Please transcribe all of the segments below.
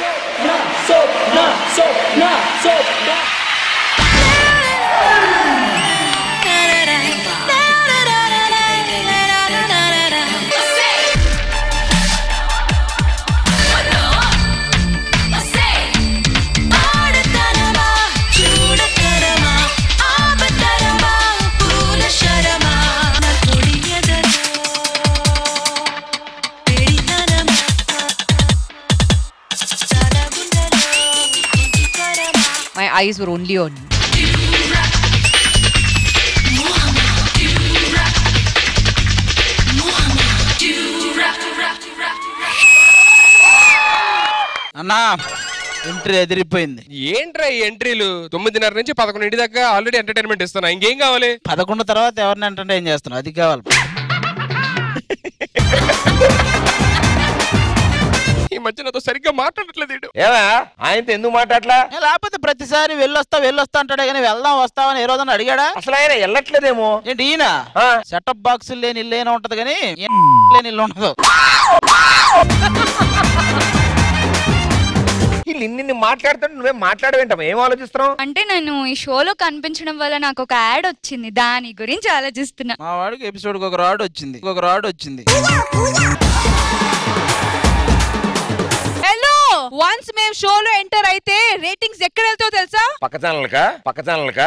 My eyes were only on you. అన్నా entry ఎదిరిపోయింది ఏంట్రా ఈ ఎంట్రీలు తొమ్మిదిన్నర నుంచి పదకొండింటి దాకా ఆల్రెడీ ఎంటర్టైన్మెంట్ ఇస్తున్నా ఇంకేం కావాలి పదకొండు తర్వాత ఎవరిని ఎంటర్టైన్ చేస్తున్నావు అది కావాలి ఈ మధ్య నాతో సరిగ్గా మాట్లాడట్లేదు వీడు. ఏమా ఆయనతో ఎందుకు మాట్లాడలా ఏ, లేకపోతే ప్రతిసారి వెళ్ళొస్తా వెళ్ళొస్తా అంటాడే కానీ వెళ్దాం వస్తావని ఏ రోజున అడిగాడా అసలు ఆయన వెళ్ళట్లేదేమో ఏంటి ఈయన ఆ. సెటప్ బాక్స్ లేని ఇల్లు అయినా ఉంటది కానీ ఏం లేని ఇల్లు ఉండదు వీళ్ళు ఇన్ని మాట్లాడుతుంటే నువ్వేం మాట్లాడవేంటమ్మా ఏం ఆలోచిస్తున్నావు అంటే నేను ఈ షోలో కనిపించడం వల్ల నాకు ఒక యాడ్ వచ్చింది దాని గురించి ఆలోచిస్తున్నా మా వాడికి ఎపిసోడ్ ఒక రాడ్ వచ్చింది ఒక రాడ్ వచ్చింది హలో వన్స్ మేము షోలో ఎంటర్ అయితే రేటింగ్స్ ఎక్కడ వెళ్తావో తెలుసా పక్క ఛానల్కా పక్క ఛానల్కా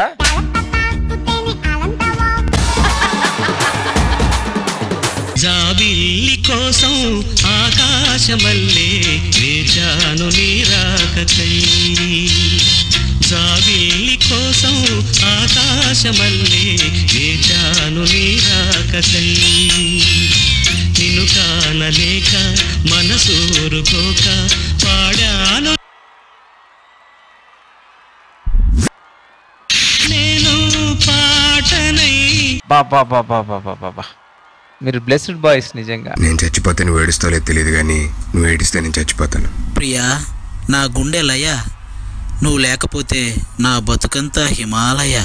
జాబిల్లి కోసం ఆకాశమల్లే వేచాను నీరాకకై జాబిల్లి కోసం ఆకాశమల్లే వేచాను నీరాకకై నిన్ను కానలేక మనసూరుకోక పాడాను నేను పాటనై బా బా బా బా బా బా బా బా మీరు బ్లెస్డ్ బాయ్స్ నిజంగా నేను చచ్చిపోతే నువ్వు ఏడుస్తావులే తెలియదు కానీ నువ్వు ఏడిస్తే నేను చచ్చిపోతాను ప్రియా నా గుండె లయ నువ్వు లేకపోతే నా బతుకంతా హిమాలయ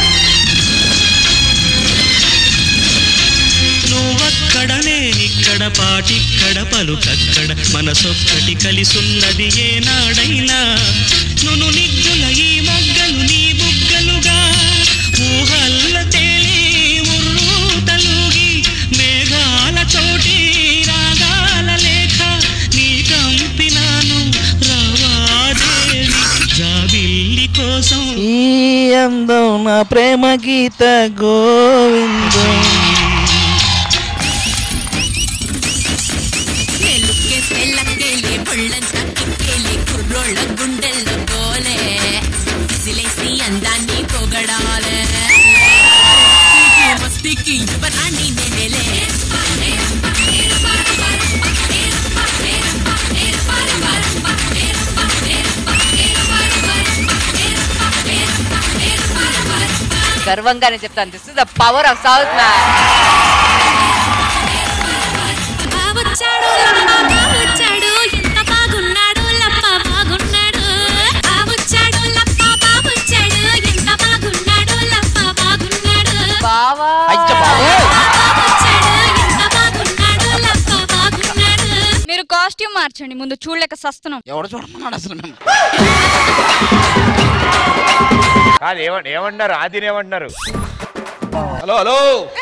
నువ్వక్కడ నేనిక్కడ పాటిక్కడ పలుకక్కడ మనసొక్కటి కలిసున్నది ఏనాడైనా నును నిగ్గుల ఈ మొగ్గలు నీ బుగ్గలుగా ఊహల్ల తేలి ఉర్రు తలుగి మేఘాల చోటి రాగాల లేఖ నీ కంపినాను రావాదేవి జాబిల్లి కోసం ఈ అందం నా ప్రేమ గీత గోవిందం గుండెల్లో గోలే విసిలేసి అందాన్ని పొగడాలే మస్తికి యువరాణి నేనేలే గర్వంగానే చెప్తాను this is the power of south man బావొచ్చాడు బావొచ్చాడు ఎంత బాగున్నాడు లప్ప బాగున్నాడు బావొచ్చాడు లప్ప బావొచ్చాడు ఎంత బాగున్నాడు లప్ప బాగున్నాడు బావా అయ్య బాబు బావొచ్చాడు ఎంత బాగున్నాడు లప్ప బాగున్నాడు మీరు కాస్ట్యూమ్ మార్చండి ముందు చూడలేక సస్తున్నాం ఎవడు చూడమన్నాడు అసలు మేము కాదు ఏమంట ఏమంటున్నారు ఆదిని ఏమంటున్నారు హలో హలో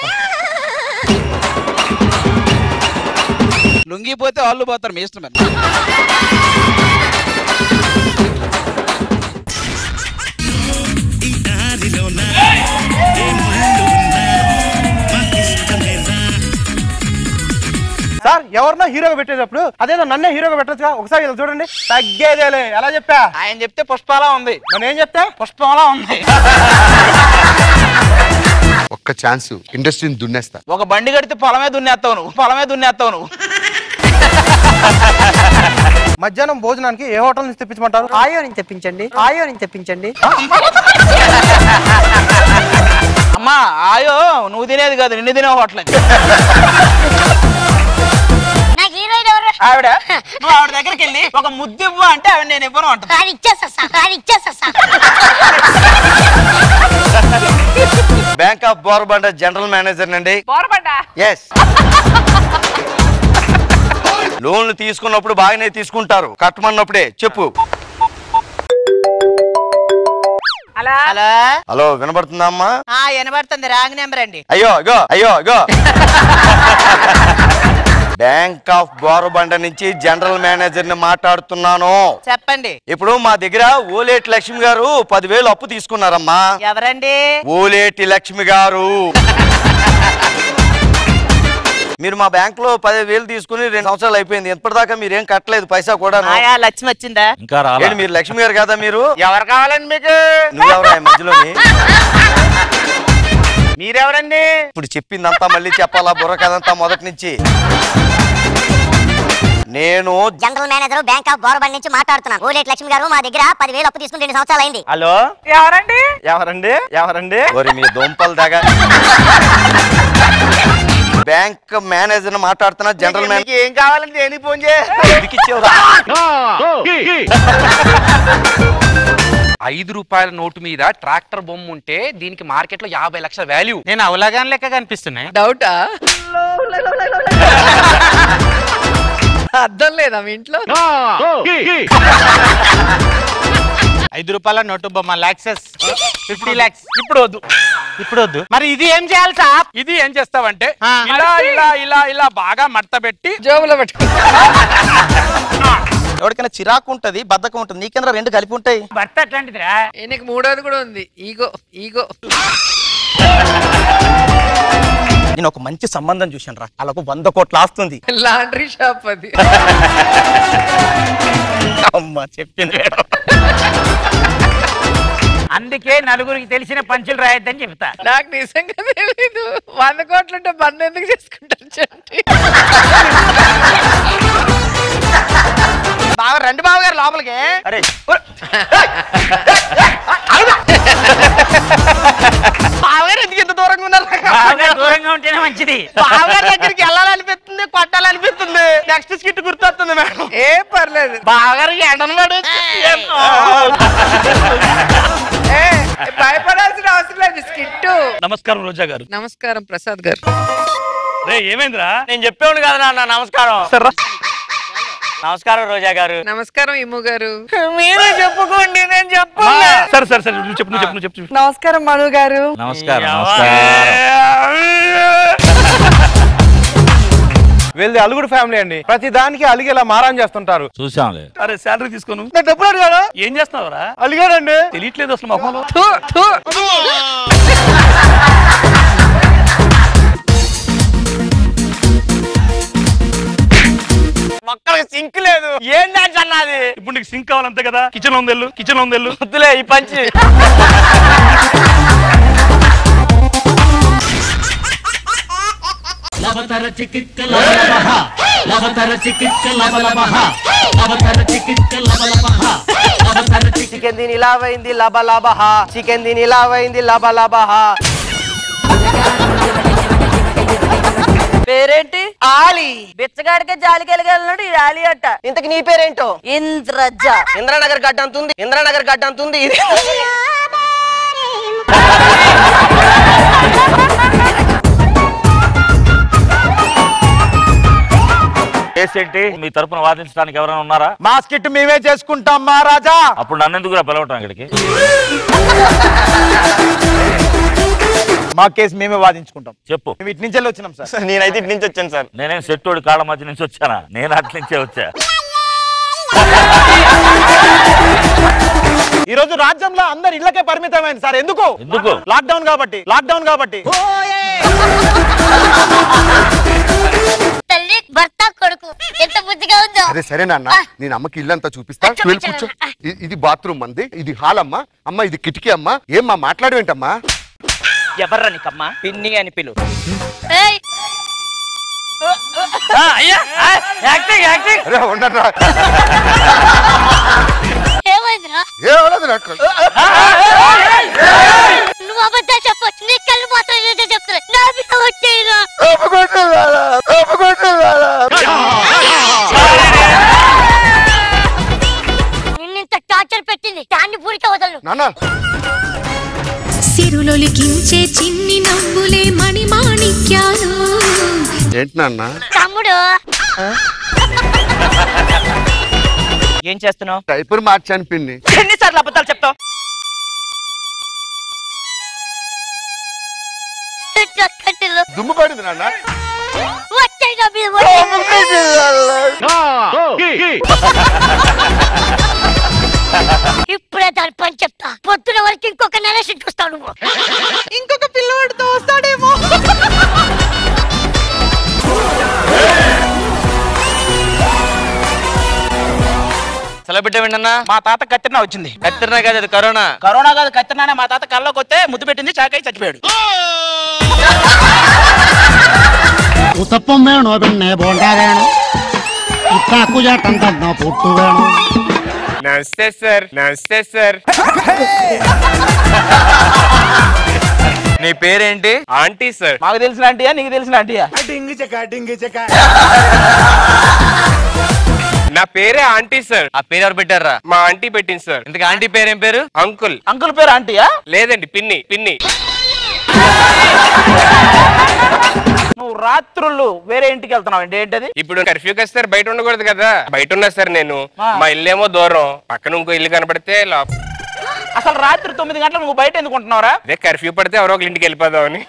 లొంగిపోతే వాళ్ళు పోతారు మీ ఇష్టం మరి. ఈ దారిలోన ఏ ముళ్ళు ఉన్నా మాకిష్టమేరా సార్ ఎవరినో హీరోగా పెట్టేటప్పుడు అదేదో నన్నే హీరోగా పెట్టచ్చుగా ఒకసారి ఇలా చూడండి తగ్గేదేలే ఎలా చెప్పా ఆయన చెప్తే పుష్పాలా ఉంది మనం ఏం చెప్తే పుష్పంలా ఉంది ఒక్క ఛాన్స్ ఇండస్ట్రీని దున్నేస్తా ఒక బండి కడితే పొలమే దున్నేస్తావు నువ్వు పొలమే దున్నేస్తావు నువ్వు మధ్యాహ్నం భోజనానికి ఏ హోటల్ నుంచి తెప్పించమంటారు ఆయో నుంచి తెప్పించండి ఆయో నుంచి తెప్పించండి అమ్మా ఆయో నువ్వు తినేది కాదు నిన్ను తినే హోటల్ అది. నాకు హీరోయిన్ ఎవరు ఆవిడ నువ్వు ఆవిడ దగ్గరికి వెళ్ళి ఒక ముద్దు ఇవ్వు అంటే ఆవిడ నేను ఇవ్వను అంట అది ఇచ్చేస్తా సార్ అది ఇచ్చేస్తా sir bank of Borabanda general manager నండి బోరబండా ఎస్ లోన్లు తీసుకున్నప్పుడు బాగానే తీసుకుంటారు కట్టమన్నప్పుడే చెప్పు హలో హలో హలో వినబడుతుందా అమ్మా ఆ వినబడుతుంది రాంగ్ నెంబర్ అండి అయ్యో అగో అయ్యో అగో బ్యాంక్ ఆఫ్ గోరబండ నుంచి జనరల్ మేనేజర్ ని మాట్లాడుతున్నాను చెప్పండి ఇప్పుడు మా దగ్గర ఓలేటి లక్ష్మి గారు పదివేలు అప్పు తీసుకున్నారమ్మా ఎవరండి ఓలేటి లక్ష్మి గారు మీరు మా బ్యాంక్ లో పదివేలు తీసుకుని రెండు సంవత్సరాలు అయిపోయింది ఇప్పటిదాకా మీరు ఏం కట్టలేదు పైసా కూడా ఆయా లక్ష్మి వచ్చిందా ఇంకా మీరు లక్ష్మి గారు కదా మీరు ఎవరు కావాలండి మీకు నువ్వెవరా ఈ మధ్యలోని మీరెవరండి ఇప్పుడు చెప్పిందంతా మళ్ళీ చెప్పాలా బుర్ర కదంతా మొదటి నుంచి నేను general manager bank of government నుంచి మాట్లాడుతున్నాను ఓలేట్ లక్ష్మి గారు మా దగ్గర పదివేలు అప్పు తీసుకుని రెండు సంవత్సరాలు అయింది హలో ఎవరండి ఎవరండి ఎవరండి ఓరి మీ దుంపలు దాగా బ్యాంక్ మేనేజర్ మాట్లాడుతున్నా జనరల్ మీకు మేనేజర్ ఏం కావాలండి దేనికి ఫోన్ చే ఎందుకు ఇచ్చావురా? ఐదు రూపాయల నోటు మీద ట్రాక్టర్ బొమ్మ ఉంటే దీనికి మార్కెట్ లో యాభై లక్షల వాల్యూ నేను అవలాగాని లెక్క కనిపిస్తున్నాయి డౌటా అర్థం లేదా మీ ఇంట్లో ఐదు రూపాయల నోటు బొమ్మ లాక్సెస్ ఫిఫ్టీ లాక్స్ ఇప్పుడు వద్దు ఇప్పుడు వద్దు మరి ఇది ఏం చేయాలి సార్ ఇది ఏం చేస్తావంటే ఇలా ఇలా ఇలా ఇలా బాగా మడత పెట్టి జోబులో పెట్టుకో ఎవరికైనా చిరాకు ఉంటది బద్ధకం ఉంటది నీకేంద్ర రెండు కలిపి ఉంటాయి భర్త అట్లాంటిదిరా ఈయనకి మూడోది కూడా ఉంది ఈగో ఈగో నేను ఒక మంచి సంబంధం చూశాను రా అలాగ వంద కోట్ల ఆస్తుంది లాండ్రీ షాప్ అది అమ్మా చెప్పింది అందుకే నలుగురికి తెలిసిన పంచులు రాయొద్దని చెప్తా నాకు నిజంగా తెలీదు వంద కోట్లుంటే బంద్ ఎందుకు చేసుకుంటారు చంటి బాగా రండి బావ గారు లోపలికి అరే బావగారు ఎందుకు ఇంత దూరంగా ఉన్నారు బాగా దూరంగా ఉంటేనే మంచిది బావగారి దగ్గరికి వెళ్ళాలనిపిస్తుంది కొట్టాలనిపిస్తుంది నెక్స్ట్ స్కిట్ గుర్తొస్తుంది మేడం ఏం పర్లేదు బావగారికి ఎండను పడు ఏ, భయపడాల్సిన అవసరం లేదు స్కిట్టు నమస్కారం రోజా గారు నమస్కారం ప్రసాద్ గారు రే ఏమైందిరా నేను చెప్పేవాడు కదా నాన్న నమస్కారం నమస్కారం రోజా గారు నమస్కారం ఇమ్ము గారు మీరే చెప్పుకోండి నేను చెప్పు సరే సరే సరే నువ్వు చెప్పు నువ్వు చెప్పు నువ్వు చెప్పు నమస్కారం మను గారు నమస్కారం వీళ్ళది అలుగుడు ఫ్యామిలీ అండి ప్రతి దానికి అలిగి ఇలా మారాన్ చేస్తుంటారు చూసాంలే అరే శాలరీ తీసుకోను నేను డబ్బులు అడిగాను ఏం చేస్తున్నావురా అలిగాడండి తెలియట్లేదు అసలు మొహంలో థు, థు. మొక్కలకి సింక్ లేదు ఏం డాన్స్ అన్నది ఇప్పుడు నీకు సింక్ కావాలంతే కదా కిచెన్ లో ఉంది వెళ్ళు కిచెన్ లో ఉంది వెళ్ళు వద్దులే ఈ పంచి లవతర చికిత్స లవలభ లవతర చికిత్స లవలభ లవతర చికిత్స లవలభ లవతర చికెన్ దీని ఇలా అయింది లబ లబహ చికెన్ దీని ఇలా అయింది లబ లబహ పేరేంటి ఆలి బిచ్చగాడికే జాలికి వెళ్ళగలడు ఇది ఆలి అట్ట ఇంతకి నీ పేరేంటో ఇంద్రజ ఇంద్రానగర్ గడ్డ అంత ఉంది ఇంద్రానగర్ గడ్డ అంత ఉంది ఇది ఏంటి మీ తరపున వాదించడానికి ఎవరైనా ఉన్నారా మా స్కిట్ మేమే చేసుకుంటాం మహారాజా అప్పుడు నన్ను ఎందుకు పిలవటం ఇక్కడికి మా కేసు మేమే వాదించుకుంటాం చెప్పు మేము ఇటు నుంచి వెళ్ళి వచ్చినాం సార్ నేనైతే ఇటు నుంచి వచ్చాను సార్ నేనేం సెట్టోడి కాళ్ళ మధ్య నుంచి వచ్చానా నేను అట్ల నుంచే వచ్చా ఈ రోజు రాజ్యంలో అందరు ఇళ్ళకే పరిమితమైంది సార్ ఎందుకు ఎందుకు? లాక్డౌన్ కాబట్టి లాక్డౌన్ కాబట్టి తల్లి భర్త కొడుకు ఎంత బుద్ధిగా ఉందో అరే సరే నాన్న నేను అమ్మకి ఇల్లంతా చూపిస్తా వెళ్ళి కూర్చో ఇ- ఇది బాత్రూమ్ అంది ఇది హాల్ అమ్మా అమ్మ ఇది కిటికీ అమ్మా ఏమ్మా మాట్లాడవేంటమ్మా ఎవర్రా నీకమ్మా పిన్ని అని పిలు ఏయ్, అయ్యా యాక్టింగ్ యాక్టింగ్ అరే ఉండరా ఏమైందిరా ఏ అవలేదు నాకు నువ్వు అబద్ధాలు చెప్పొచ్చు నీ కళ్ళు మాత్రం నిజం చెప్తున్నా నా మీద వచ్చేయరా నిన్నింత టార్చర్ పెట్టింది దాన్ని పూరిక వదలను నాన్న సిరులొలికించే చిన్ని నవ్వులే మణిమాణిక్యాలు ఏంటి నాన్న తమ్ముడు ఏం చేస్తున్నావు డైపర్ మార్చాను పిన్ని ఎన్నిసార్లు అబద్ధాలు చెప్తావు దుమ్ము పడింది నాన్న ఇప్పుడే దాని పని చెప్తా పొద్దున వరకు ఇంకొక నెల చూస్తావు నువ్వు ఇంకొక పిల్లవాడితో వస్తాడేమో సెలబ్రిటీ విండన్నా మా తాత కత్తిరినా వచ్చింది కత్తిరినా కాదు అది కరోనా కరోనా కాదు కత్తిరినానే మా తాత కల్లోకి వస్తే ముద్దు పెట్టింది చాకై చచ్చిపోయాడు ഉത്തപ്പം വേണോ പിന്നെ ബോണ്ട വേണം ഇക്കാക്കുചാട്ടം തന്നോ പുട്ടു വേണം నమస్తే సార్ నమస్తే సార్ నీ పేరేంటి ఆంటీ సార్ మాకు తెలిసిన ఆంటీయా నీకు తెలిసిన ఆంటీయా నా పేరే ఆంటీ సార్ ఆ పేరు ఎవరు పెట్టారా మా ఆంటీ పెట్టింది సార్ ఇంతకు ఆంటీ పేరేం పేరు అంకుల్ అంకుల్ పేరు ఆంటీయా లేదండి పిన్ని పిన్ని నువ్వు రాత్రులు వేరే ఇంటికి వెళ్తున్నావు అండి ఏంటది ఇప్పుడు కర్ఫ్యూకి వస్తారు బయట ఉండకూడదు కదా బయట ఉన్నా సార్ నేను మా ఇల్లేమో దూరం పక్కన ఇంకో ఇల్లు కనపడితే లోప- అసలు రాత్రి తొమ్మిది గంటలకు నువ్వు బయట ఎందుకు ఉంటున్నావురా అదే కర్ఫ్యూ పడితే ఎవరో ఒకరి ఇంటికి వెళ్ళిపోదామని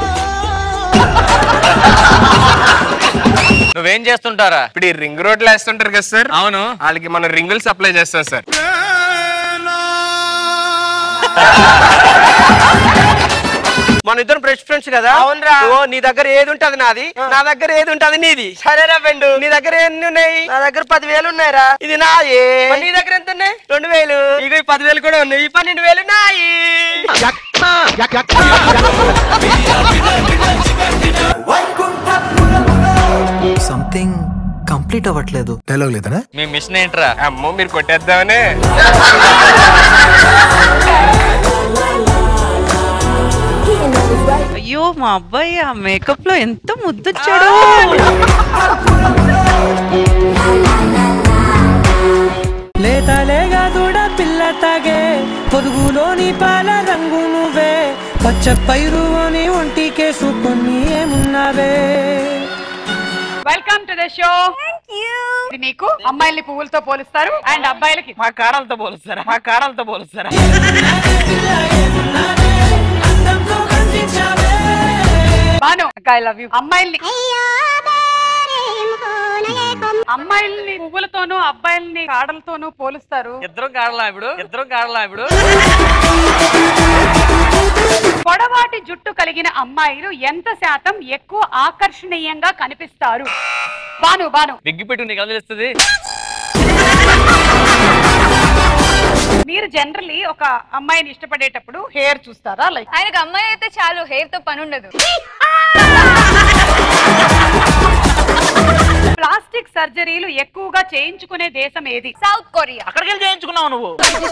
నువ్వేం చేస్తుంటారా ఇప్పుడు ఈ రింగ్ రోడ్లు వేస్తుంటారు కదా సార్ అవును వాళ్ళకి మనం రింగులు సప్లై చేస్తాం సార్ మన ఇద్దరు బెస్ట్ ఫ్రెండ్స్ కదా అవునరా. ఓ నీ దగ్గర ఏది ఉంటది నాది నా దగ్గర ఏది ఉంటది నీది సరేరా ఫ్రెండ్ నీ దగ్గర ఎన్ని ఉన్నాయి నా దగ్గర పదివేలు ఉన్నాయిరా ఇది నాయే మరి నీ దగ్గర ఎంత ఉన్నాయి రెండు వేలు ఇక ఈ పదివేలు కూడా ఉన్నాయి ఈ పన్నెండు వేలు నాయి సంథింగ్ కంప్లీట్ అవ్వట్లేదు డైలాగ్ లేదనా మీ మిషన్ ఏంట్రా అమ్మో మీరు కొట్టేద్దామనే అయ్యో మా అబ్బాయి ఆ మేకప్ లో ఎంత ముద్దొచ్చాడు లేత లేగా దూడ పిల్ల తాగే పొదుగులోని పాల రంగు నువ్వే పచ్చ పైరుని ఒంటికేసుకొని ఏమున్నావే వెల్కమ్ టు ద షో ఇది నీకు అమ్మాయిల్ని పువ్వులతో పోలుస్తారు అండ్ అబ్బాయిలకి మా కారాలతో పోలుస్తారా మా కారాలతో పోలుస్తారా బాను ఐ లవ్ యూ అమ్మాయిల్ని అమ్మాయిల్ని పువ్వులతోనూ అబ్బాయిల్ని కాడలతోనూ పోలుస్తారు ఇద్దరం కాడలా ఇప్పుడు ఇద్దరం కాడలా ఇప్పుడు పొడవాటి జుట్టు కలిగిన అమ్మాయిలు ఎంత శాతం ఎక్కువ ఆకర్షణీయంగా కనిపిస్తారు బాను బాను బిగ్గి పెట్టు నీకు ఎలా తెలుస్తుంది మీరు జనరల్లీ ఒక అమ్మాయిని ఇష్టపడేటప్పుడు హెయిర్ చూస్తారా లైక్ ఆయనకు అమ్మాయి అయితే చాలు హెయిర్ తో పని ఉండదు ప్లాస్టిక్ సర్జరీలు ఎక్కువగా చేయించుకునే దేశం ఏది సౌత్ కొరియా అక్కడికి వెళ్ళి చేయించుకున్నావు నువ్వు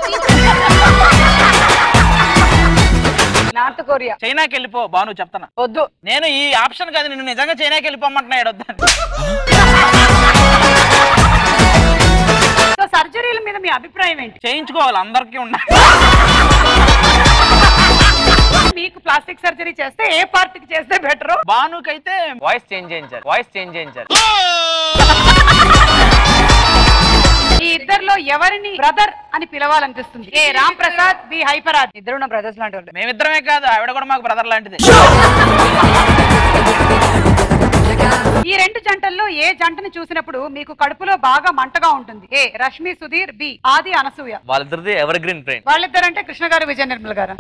నార్త్ కొరియా చైనాకి వెళ్ళిపో బాను చెప్తాను వద్దు నేను ఈ ఆప్షన్ కాదు నిన్ను నిజంగా చైనాకి వెళ్ళిపోమంటున్నా వద్దని సో సర్జరీల మీద మీ అభిప్రాయం ఏంటి చేయించుకోవాలి అందరికీ ఉండాలి మీకు ప్లాస్టిక్ సర్జరీ చేస్తే ఏ పార్ట్ కి చేస్తే బెటర్ బానుకైతే వాయిస్ చేంజ్ చేయించారు వాయిస్ చేంజ్ చేయించారు ఈ ఇద్దరిలో ఎవరిని బ్రదర్ అని పిలవాలనిపిస్తుంది ఏ రామ్ ప్రసాద్ బి హైపరాజ్ ఇద్దరు నా బ్రదర్స్ లాంటి వాళ్ళు మేమిద్దరమే కాదు ఆవిడ కూడా మాకు బ్రదర్ లాంటిది ఈ రెండు జంటల్లో ఏ జంటని చూసినప్పుడు మీకు కడుపులో బాగా మంటగా ఉంటుంది ఏ రష్మి సుధీర్ బి ఆది అనసూయ వాళ్ళిద్దరిది ఎవర్ గ్రీన్ ఫ్రెండ్ వాళ్ళిద్దరంటే కృష్ణ గారు విజయ నిర్మల్ గారు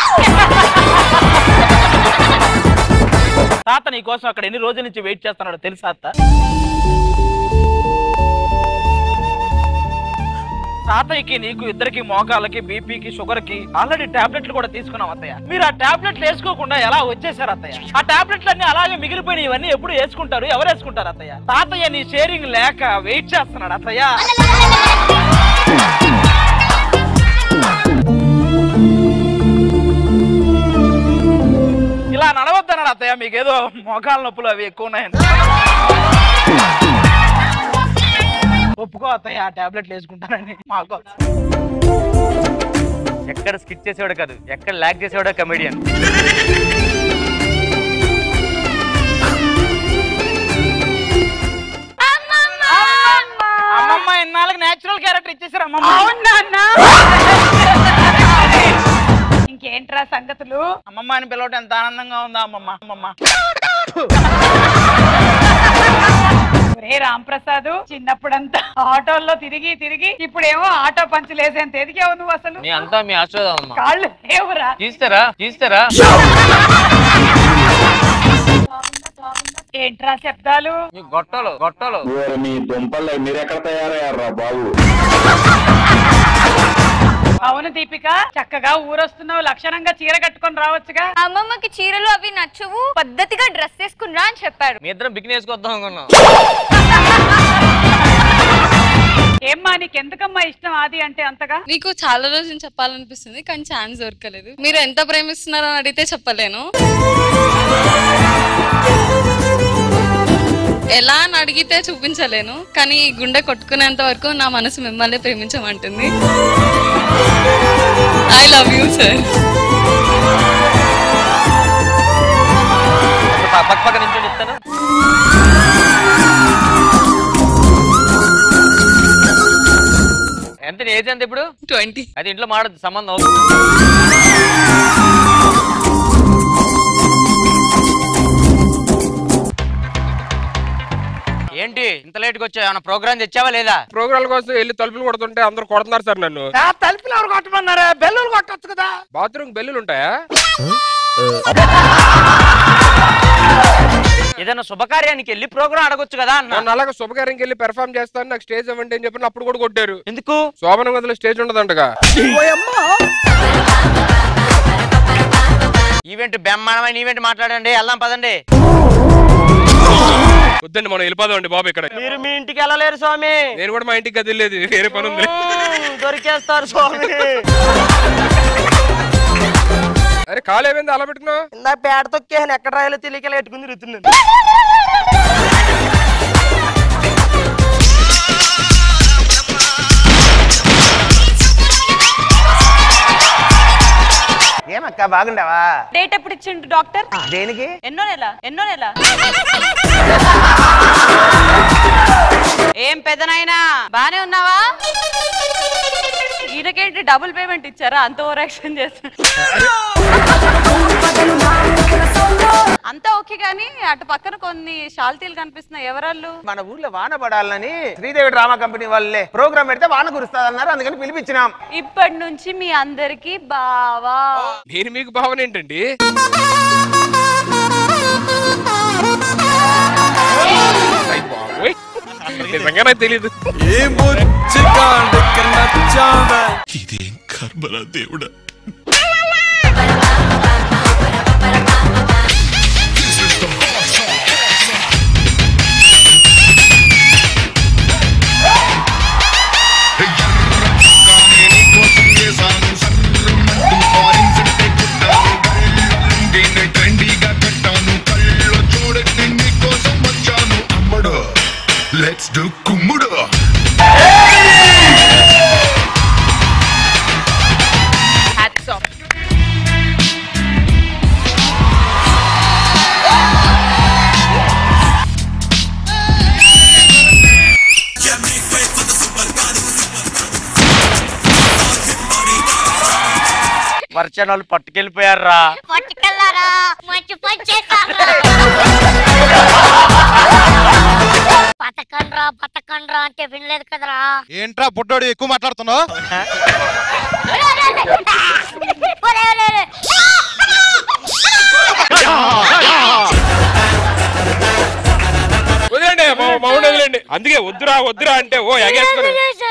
తాత నీ కోసం అక్కడ ఎన్ని రోజుల నుంచి వెయిట్ చేస్తున్నాడో తెలుసా అత్త తాతయ్యకి నీకు ఇద్దరికి మోకాళ్ళకి బీపీకి షుగర్ కి ఆల్రెడీ టాబ్లెట్లు కూడా తీసుకున్నాం అత్తయ్య మీరు ఆ టాబ్లెట్లు వేసుకోకుండా ఎలా వచ్చేసారు అత్తయ్య ఆ టాబ్లెట్లు అన్ని అలాగే మిగిలిపోయిన ఇవన్నీ ఎప్పుడు వేసుకుంటారు ఎవరు వేసుకుంటారు అత్తయ్య తాతయ్య నీ షేరింగ్ లేక వెయిట్ చేస్తున్నాడు అత్తయ్య ఇలా నడవద్దన్నాడు అత్తయ్య మీకేదో మోకాళ్ళ నొప్పులు అవి ఎక్కువ ఉన్నాయని ఒప్పుకో అత్తయ్య ఆ టాబ్లెట్లు వేసుకుంటానని మాకు ఎక్కడ స్కిట్ చేసేవాడు కాదు ఎక్కడ లాగ్ చేసేవాడు కమెడియన్ అమ్మమ్మ ఇన్నాళ్ళకి నేచురల్ టైటిల్ క్యారెక్టర్ ఇచ్చేసారు అవునా అన్న ఇంకేంట్రా సంగతులు అమ్మమ్మ అని పిలవటం ఎంత ఆనందంగా ఉందా అమ్మమ్మ అమ్మమ్మ ఒరే రాంప్రసాద్ చిన్నప్పుడంతా ఆటోల్లో తిరిగి తిరిగి ఇప్పుడేమో ఆటో పంచులేసేంత ఎదిగావు నువ్వు అసలు మీ అంతా మీ ఆశీర్వాదం అమ్మా కాళ్ళు లేవురా తీస్తారా తీస్తారా ఏంట్రా శబ్దాలు మీ గొట్టలు గొట్టలు మీ దుంపల్లో మీరెక్కడ తయారయ్యారా బాబు అవును దీపిక చక్కగా ఊరొస్తున్నావు లక్షణంగా చీర కట్టుకొని రావచ్చుగా అమ్మమ్మకి చీరలు అవి నచ్చవు పద్ధతిగా డ్రెస్ వేసుకున్నా అని చెప్పారు మీ ఇద్దరం బిగిన్ వేసుకొద్దాం అనుకున్నాం ఏమ్మా నీకెందుకమ్మా ఇష్టం ఆది అంటే అంతగా నీకు చాలా రోజులు చెప్పాలనిపిస్తుంది కానీ ఛాన్స్ దొరకలేదు మీరు ఎంత ప్రేమిస్తున్నారో అని అడిగితే చెప్పలేను ఎలా అని అడిగితే చూపించలేను కానీ ఈ గుండె కొట్టుకునేంత వరకు నా మనసు మిమ్మల్ని ప్రేమించమంటుంది ఐ లవ్ యూ సార్ పక్క పక్క నుంచి చెప్తాను ఎంత నీ ఏజ్ ఎంత ఇప్పుడు ట్వంటీ అది ఇంట్లో మాడదు సంబంధం ఏంటి ఇంత లేట్ గా వచ్చావు ఏమైనా ప్రోగ్రామ్ తెచ్చావా లేదా ప్రోగ్రామ్ కోసం వెళ్ళి తలుపులు కొడుతుంటే అందరూ కొడుతున్నారు సార్ నన్ను తలుపులు ఎవరు కొట్టమన్నారా బెల్లులు కొట్టొచ్చు కదా బాత్రూమ్ బెల్లులు ఉంటాయా ఏదైనా శుభకార్యానికి వెళ్ళి ప్రోగ్రామ్ అడగొచ్చు కదా అన్న నన్ను అలాగే శుభకార్యంకి వెళ్ళి పెర్ఫామ్ చేస్తాను నాకు స్టేజ్ ఇవ్వండి అని చెప్పి అప్పుడు కూడా కొట్టారు ఎందుకు శోభన గదిలో స్టేజ్ ఉండదంటగా ఈవెంట్ బ్రహ్మాండమైన ఈవెంట్ మాట్లాడండి వెళ్దాం పదండి వద్దండి మనం వెళ్ళిపోదాం అండి బాబు ఇక్కడ మీరు మీ ఇంటికి వెళ్ళలేరు స్వామి నేను కూడా మా ఇంటికి కదిలేదు వేరే పని ఉంది దొరికేస్తారు స్వామి అరే కాలు ఏమైంది అలా పెట్టుకున్నావు ఇందా పేడ తొక్కేసాను ఎక్కడ రాయాలో తెలియక ఎట్టుకుని తిరుగుతున్నాను ఏమక్క బాగుండవా డేట్ ఎప్పుడు ఇచ్చిండు డాక్టర్ దేనికి ఎన్నో నెల ఎన్నో నెల ఏం పెద్దనైనా బానే ఉన్నావా ఈయనకేంటి డబుల్ పేమెంట్ ఇచ్చారా అంత ఓవర్ యాక్షన్ చేస్తా అంతా ఓకే కానీ అటు పక్కన కొన్ని షాల్తీలు కనిపిస్తున్నాయి ఎవరాళ్ళు మన ఊర్లో వాన పడాలని శ్రీదేవి డ్రామా కంపెనీ వాళ్ళే ప్రోగ్రామ్ పెడితే వాన కురుస్తాదన్నారు అందుకని పిలిపించినాం ఇప్పటి నుంచి మీ అందరికి బావా నేను మీకు భావన ఏంటండి అయ్ బాబోయ్. నిజంగా నాకు తెలీదు ఇదేం కర్మరా దేవుడా లెట్స్ డు కుమ్ముడు హ్యాట్స్ ఆఫ్ వర్షాలు పట్టుకెళ్ళిపోయారా పట్టుకెళ్ళారా మంచి పని చేశారా బతకండ్రా బతకండ్రా అంటే వినలేదు కదరా ఏంట్రా బుడ్డోడు ఎక్కువ మాట్లాడుతున్నావు ఒరే, ఒరే, ఒరే. వదిలేండి మా- మా ఊళ్ళో వదిలేండి అందుకే వద్దురా వద్దురా అంటే ఓ ఎగేసుకొని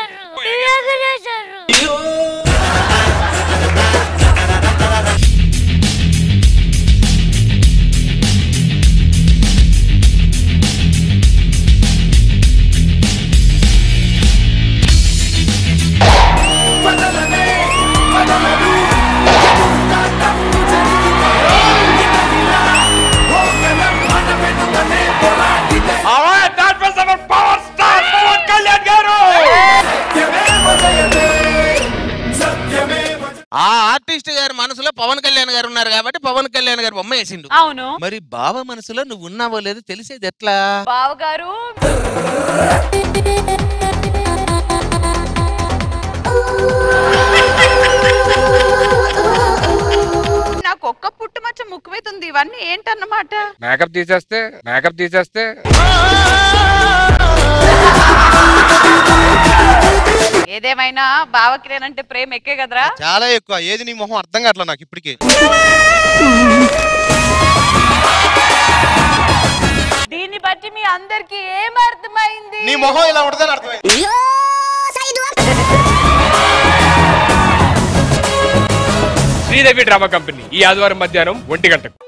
Alright, that was our power star, Pawan Kalyan garu! ఆ ఆర్టిస్ట్ గారి మనసులో పవన్ కళ్యాణ్ గారు ఉన్నారు కాబట్టి పవన్ కళ్యాణ్ గారు బొమ్మ వేసిండు అవును మరి బావ మనసులో నువ్వు ఉన్నావో లేదో తెలిసేది ఎట్లా బావగారు మేకప్ తీసేస్తే మేకప్ తీసేస్తే ఏదేమైనా బావకి నేనంటే ప్రేమ ఎక్కే కదరా చాలా ఎక్కువ ఏది నీ మొహం అర్థం కావట్లేదు నాకు ఇప్పటికి దీన్ని బట్టి మీ అందరికి ఏం అర్థమైంది నీ మొహం ఇలా ఉంటుందని అర్థమైంది శ్రీదేవి డ్రామా కంపెనీ ఈ ఆదివారం మధ్యాహ్నం ఒంటి గంటకు